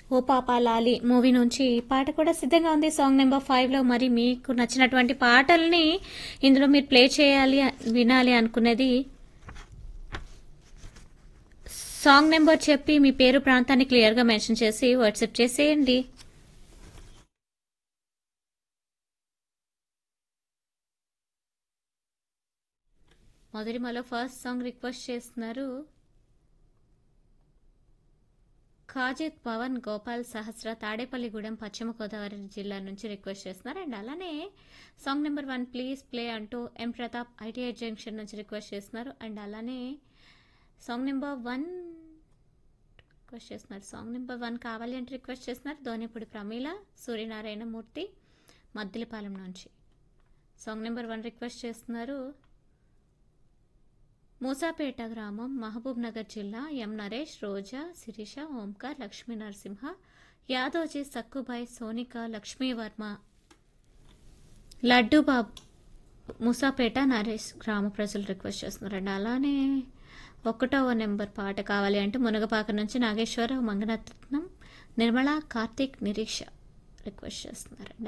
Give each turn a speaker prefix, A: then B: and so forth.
A: ఓ పాపా లాలి మూవీ నుంచి ఈ పాట కూడా సిద్ధంగా ఉంది సాంగ్ నెంబర్ ఫైవ్లో మరి మీకు నచ్చినటువంటి పాటల్ని ఇందులో మీరు ప్లే చేయాలి వినాలి అనుకునేది సాంగ్ నెంబర్ చెప్పి మీ పేరు ప్రాంతాన్ని క్లియర్గా మెన్షన్ చేసి వాట్సాప్ చేసేయండి మొదటి మాలో ఫస్ట్ సాంగ్ రిక్వెస్ట్ చేస్తున్నారు ఖాజిద్ పవన్ గోపాల్ సహస్ర తాడేపల్లిగూడెం పశ్చిమ గోదావరి జిల్లా నుంచి రిక్వెస్ట్ చేస్తున్నారు అండ్ అలానే song number one please play అంటూ ఎం ప్రతాప్ ఐటీఐ జంక్షన్ నుంచి రిక్వెస్ట్ చేస్తున్నారు అండ్ అలానే సాంగ్ నెంబర్ వన్ రిక్వెస్ట్ చేస్తున్నారు సాంగ్ నెంబర్ వన్ కావాలి అంటే రిక్వెస్ట్ చేస్తున్నారు ధోనిపూడి ప్రమీల సూర్యనారాయణ మూర్తి మద్దిలపాలెం నుంచి సాంగ్ నెంబర్ వన్ రిక్వెస్ట్ చేస్తున్నారు మూసాపేట గ్రామం మహబూబ్ నగర్ జిల్లా ఎం నరేష్ రోజా శిరీష ఓంకార్ లక్ష్మీ నరసింహ యాదోజీ సక్కుబాయ్ సోనిక లక్ష్మీవర్మ లడ్డు బాబు మూసాపేట నరేష్ గ్రామ ప్రజలు రిక్వెస్ట్ చేస్తున్నారండి అలానే ఒకటవ నెంబర్ పాట కావాలి అంటే మునగపాక నుంచి నాగేశ్వర మంగనరత్నం నిర్మల కార్తీక్ నిరీక్ష రిక్వెస్ట్ చేస్తున్నారండి